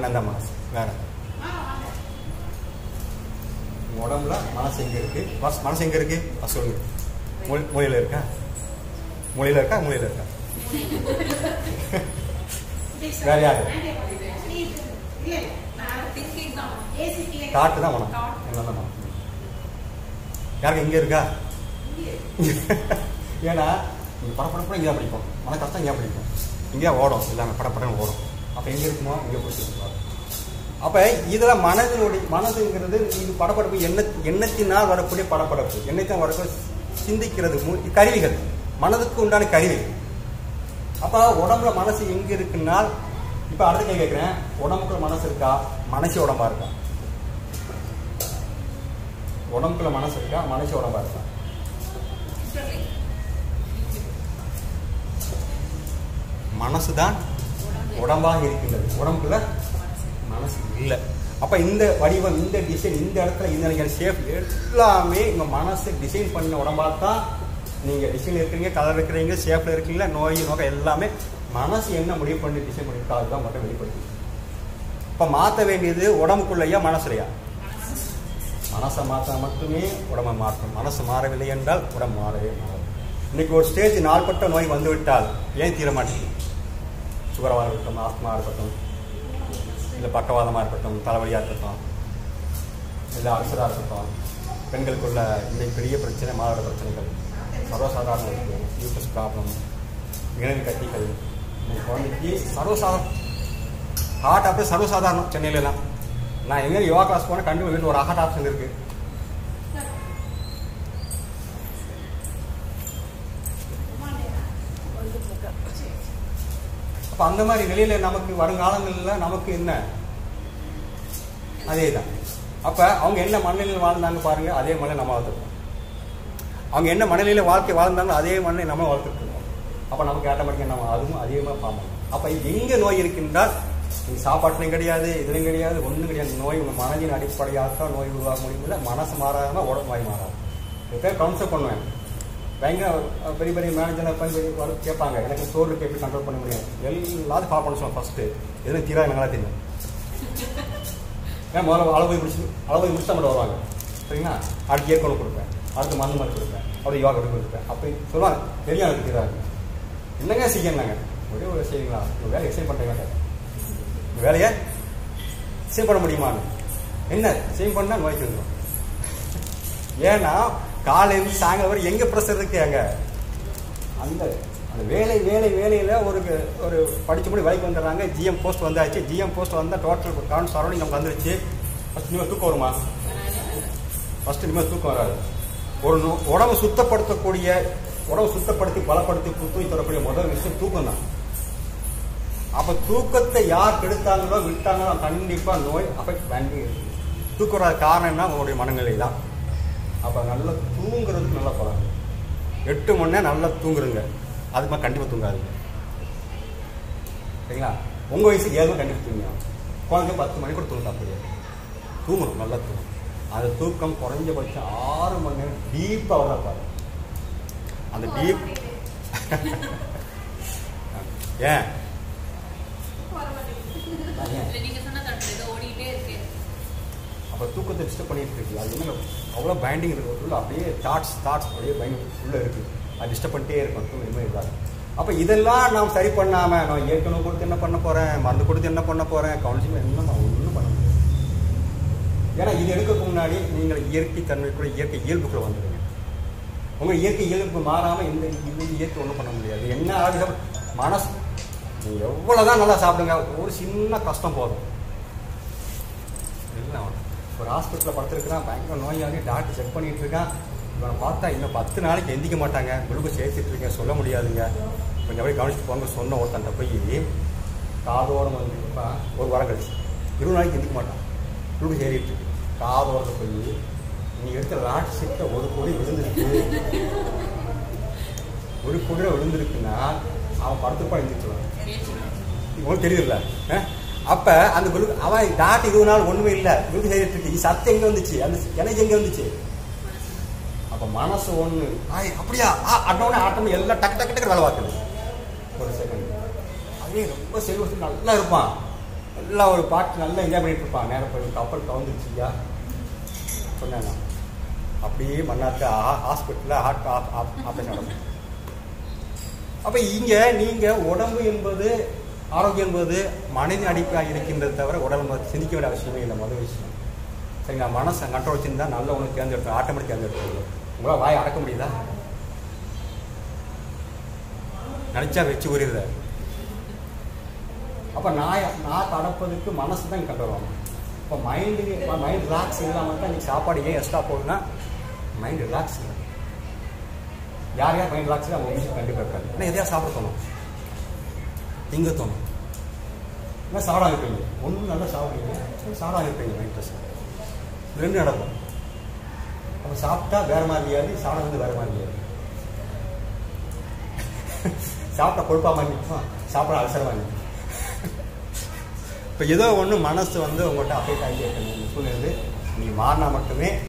அந்த மனசு வேற உங்க உடம்புல மனசு எங்க இருக்கு மனசு மனசு எங்க இருக்கு அது சொல்லுங்க மூளை மூளையில இருக்கா மூளையில இருக்கா மூளையில இருக்கா வேற யாரு காட்டு தான் மனம் என்னதான் மனம் யாருக்கு இங்க இருக்கா ஏன்னா நீங்க படப்படப்பட இங்கே படிப்போம் மன கஷ்டம் இங்கே படிப்போம் இங்கே ஓடும் இல்லாமல் படப்படன்னு ஓடும் அப்போ எங்கே இருக்குமோ இங்கே பிடிச்சிருக்கோம் அப்போ இதில் மனதினுடைய மனதுங்கிறது இது படப்படப்பு எண்ண எண்ணத்தினால் வரக்கூடிய படப்படப்பு எண்ணத்தினால் வரக்கூடிய சிந்திக்கிறது மு- கருவிகள் மனதுக்கு உண்டான கருவிகள் அப்போ உடம்புல மனசு எங்கே இருக்குன்னா இப்போ அடுத்த கை கேட்குறேன் உடம்புக்குள்ள மனசு இருக்கா மனசு உடம்பா இருக்கா உடம்புக்குள்ள மனசு இருக்கா மனசு உடம்பா இருக்கா மனசு தான் உடம்பாக இருக்கின்றது உடம்புக்குள்ள மனசு இல்லை அப்ப இந்த வடிவம் இந்த டிசைன் இந்த இடத்துல இந்த நினைக்கிற ஷேப் எல்லாமே உங்க மனசு டிசைன் பண்ண உடம்பா தான் நீங்க டிசைன் இருக்கிறீங்க கலர் இருக்கிறீங்க ஷேப்ல இருக்கீங்களா நோய் நோக்க எல்லாமே மனசு என்ன முடிவு பண்ணி டிசைன் பண்ணிருக்கா அதுதான் மட்டும் வெளிப்படுத்தி இப்ப மாத்த வேண்டியது உடம்புக்குள்ளயா மனசுலையா மனசை மாற்ற மட்டுமே உடம்பை மாற்றும் மனசு மாறவில்லை என்றால் உடம்பு மாறவே மாறும் இன்னைக்கு ஒரு ஸ்டேஜ் நாள்பட்ட நோய் வந்து விட்டால் ஏன் தீர மாட்டேங்குது சுகரமாக இருக்கட்டும் ஆஸ்மா இருக்கட்டும் இல்லை பக்கவாதமாக இருக்கட்டும் தலைவலியாக இருக்கட்டும் இல்லை அல்சராக இருக்கட்டும் பெண்களுக்குள்ள இன்னைக்கு பெரிய பிரச்சனை மாதோட பிரச்சனைகள் சர்வசாதாரணம் இருக்குது யூட்டஸ் ப்ராப்ளம் இணைவு கட்டிகள் இன்னைக்கு குழந்தைக்கு சர்வசாதாரணம் ஹார்ட் அப்படியே சர்வசாதாரணம் சென்னையிலலாம் நான் எங்கே யோகா கிளாஸ் போனால் கண்டிப்பாக வீட்டில் ஒரு ஹார்ட் ஆப்ஷன் இருக்குது அப்போ அந்த மாதிரி நிலையில நமக்கு வருங்காலங்களில் நமக்கு என்ன அதே தான் அப்போ அவங்க என்ன மனநிலையில் வாழ்ந்தாங்க பாருங்க அதே மனநிலை நம்ம வாழ்த்துருக்கோம் அவங்க என்ன மனநிலையில் வாழ்க்கை வாழ்ந்தாங்களோ அதே மனநிலை நம்ம வாழ்த்துட்டு இருக்கோம் அப்போ நமக்கு ஆட்டோமேட்டிக்காக நம்ம அதுவும் அதே மாதிரி ஃபார்ம் ஆகும் அப்போ எங்கே நோய் இருக்கின்றால் நீங்க சாப்பாட்டுலையும் கிடையாது இதுலையும் கிடையாது ஒன்றும் கிடையாது நோய் உங்கள் மனதின் அடிப்படையாக தான் நோய் உருவாக முடியுமில்ல மனசு மாறாமல் உடம்பு நோய் மாறாது இப்போ கவுன்சில் பண்ணுவேன் பயங்கர அஹ், பெரிய பெரிய மேனேஜர் போய் பெரிய வர கேட்பாங்க எனக்கு ஸ்டோர் இருக்கு எப்படி கண்ட்ரோல் பண்ண முடியும் எல்லாத்தையும் ஃபாலோ பண்ண சொல்லுவேன் ஃபர்ஸ்ட் எதுவும் தீரா எனக்கு நல்லா தெரியும் ஏன் முதல்ல அளவு போய் முடிச்சு அளவு போய் முடிச்சா மட்டும் வருவாங்க சரிங்களா அடுத்து ஏற்கனவே கொடுப்பேன் அடுத்து மருந்து மாதிரி கொடுப்பேன் அப்படி யோகா எடுத்து கொடுப்பேன் அப்படி சொல்லுவாங்க தெரியும் எனக்கு தீராது என்னங்க செய்யணுங்க ஒரே ஒரு செய்யுங்களா உங்கள் வேலை எக்ஸைன் பண்ணுறீங்களா இந்த வேலையை எக்ஸைன் பண்ண முடியுமான்னு என்ன எக்ஸைன் பண்ணால் நோய் வந்துடும் ஏன்னா காலையில சாயங்காலம் வரை எங்க ப்ரெஷர் இருக்கு அங்க அந்த அந்த வேலை வேலை வேலையில ஒரு ஒரு படிச்ச முடி வேலைக்கு வந்துடுறாங்க ஜிஎம் போஸ்ட் வந்தாச்சு ஜிஎம் போஸ்ட் வந்தால் டோட்டல் கரண்ட் சரௌண்டிங் நமக்கு வந்துருச்சு ஃபர்ஸ்ட் இனிமேல் தூக்கம் வருமா ஃபர்ஸ்ட் இனிமேல் தூக்கம் வராது ஒரு நோ- உடம்பு சுத்தப்படுத்தக்கூடிய உடம்பு சுத்தப்படுத்தி பலப்படுத்தி புத்துணி தரக்கூடிய முதல் விஷயம் தூக்கம் தான் அப்ப தூக்கத்தை யார் கெடுத்தாங்களோ விட்டாங்களோ கண்டிப்பா நோய் அஃபெக்ட் பண்ணி தூக்கம் வராத காரணம் என்ன உங்களுடைய மனநிலை தான் அப்ப நல்லா தூங்குறதுக்கு நல்லா பழகும் எட்டு மணி நேரம் நல்லா தூங்குறங்க அது மாதிரி கண்டிப்பா தூங்காதீங்க சரிங்களா உங்க வயசுக்கு ஏழு மணி கண்டிப்பா தூங்குங்க குழந்தை பத்து மணி கூட தூங்க அப்படியே தூங்கணும் நல்லா தூங்கணும் அந்த தூக்கம் குறைஞ்சபட்சம் ஆறு மணி நேரம் டீப்பாக வர பாரு அந்த டீப் ஏன் ஏன் இல்ல, நீங்க சொன்ன தட்டு ஏதோ ஓடிட்டே இருக்கு அப்போ தூக்கத்தை டிஸ்டர்ப் பண்ணிட்டு இருக்கு அது என்ன அவ்வளோ பைண்டிங் இருக்கு உள்ள அப்படியே தாட்ஸ் தாட்ஸ் அப்படியே பைண்ட் உள்ள இருக்கு அது டிஸ்டர்ப் பண்ணிட்டே இருக்கும் தூக்கம் இனிமேல் இருக்காது அப்போ இதெல்லாம் நாம் சரி பண்ணாம நான் ஏற்கனவே கொடுத்து என்ன பண்ண போறேன் மருந்து கொடுத்து என்ன பண்ண போறேன் கவுன்சிலிங் என்ன நான் ஒன்றும் பண்ண முடியாது ஏன்னா இது எடுக்கிறதுக்கு முன்னாடி நீங்கள் இயற்கை தன்மைக்குள்ள இயற்கை இயல்புக்குள்ள வந்துடுங்க உங்க இயற்கை இயல்புக்கு மாறாம இந்த இந்த இயற்கை ஒன்றும் பண்ண முடியாது என்ன ஆகுது மனசு நீங்க எவ்வளவுதான் நல்லா சாப்பிடுங்க ஒரு சின்ன கஷ்டம் போதும் இல்லை அவன் ஒரு ஹாஸ்பிட்டலில் படுத்துருக்கிறான் பயங்கர நோயாளி டாக்டர் செக் பண்ணிட்டு இருக்கான் இவனை பார்த்தா இன்னும் பத்து நாளைக்கு எந்திக்க மாட்டாங்க குளுக்கோஸ் ஏற்றிட்டு இருக்கேன் சொல்ல முடியாதுங்க கொஞ்சம் அப்படியே கவனிச்சுட்டு போங்க சொன்ன ஒருத்தன்ட்ட போய் காதோரம் வந்து இருப்பான் ஒரு வாரம் கழிச்சு இருபது நாளைக்கு எந்திக்க மாட்டான் குளுக்கோஸ் ஏறிட்டு இருக்கு காதோரத்தை போய் நீ எடுத்த ராட் சிட்ட ஒரு கோடி விழுந்திருக்கு ஒரு கோடி விழுந்திருக்குன்னா அவன் படுத்துப்பான் எந்திரிச்சுவான் உங்களுக்கு தெரியுதுல்ல அஹ்? அப்ப அந்த குளு அவன் டாட் இருபது நாள் ஒண்ணுமே இல்ல குளுக்கு செய்துட்டு இருக்கு இது சத்து எங்க வந்துச்சு அந்த எனர்ஜி எங்க வந்துச்சு அப்ப மனசு ஒண்ணு ஆய் அப்படியா அட்டோட ஆட்டம் எல்லாம் டக்கு டக்கு டக்கு வேலை பார்க்குது ஒரு செகண்ட் அதே ரொம்ப செல்வத்துக்கு நல்லா இருப்பான் நல்லா ஒரு பாட்டு நல்லா என்ஜாய் பண்ணிட்டு இருப்பாங்க நேரம் போய் கப்பல் கவுந்துருச்சுயா சொன்னேன் நான். அப்படியே மன்னார்க்கு ஹாஸ்பிட்டலில் ஹார்ட் ஆப்ரேஷன் நடக்கும் அப்போ இங்கே நீங்கள் உடம்பு என்பது ஆரோக்கியம் என்பது மனிதன் அடிப்படையாக இருக்கின்றது தவிர உடல் ம- சிந்திக்க வேண்டிய அவசியமே இல்லை முதல் விஷயம் சரிங்களா மனசை கண்ட்ரோல் வச்சுருந்தா நல்ல உணவு தேர்ந்தெடுத்து ஆட்டோமேட்டிக் தேர்ந்தெடுத்து உங்களால் வாய் அடக்க முடியுதா நினச்சா வச்சு உரியுத அப்போ நாய் நான் தடப்பதுக்கு மனசு தான் கண்ட்ரோல் ஆகும் இப்போ மைண்டு மைண்ட் ரிலாக்ஸ் இல்லாமல் தான் நீ சாப்பாடு ஏன் எக்ஸ்ட்ரா போகுதுன்னா மைண்ட் ரிலாக்ஸ் இல்லை யார் யார் மைண்ட் ரிலாக்ஸ் அவங்க விஷயம் கண்டிப்பாக இருக்காது ஆனால் எதையா சாப்பிட தோணும் திங்க தோணும் இல்லை சாப்பிடாம இருப்பீங்க ஒன்றும் நல்லா சாப்பிடுவீங்க சாப்பிடாம இருப்பீங்க மைண்ட் ஸ்ட்ரெஸ் இது ரெண்டு நடக்கும் அப்போ சாப்பிட்டா வேற மாதிரி ஏறி சாப்பிட வந்து வேற மாதிரி ஏறி சாப்பிட்டா கொழுப்பா மாதிரி நிற்கும் சாப்பிட அலசரமாக நிற்கும் இப்போ ஏதோ ஒன்று மனசு வந்து உங்கள்கிட்ட அஃபெக்ட் ஆகி இருக்கணும் சூழ்நிலை நீ மாறினா மட்டுமே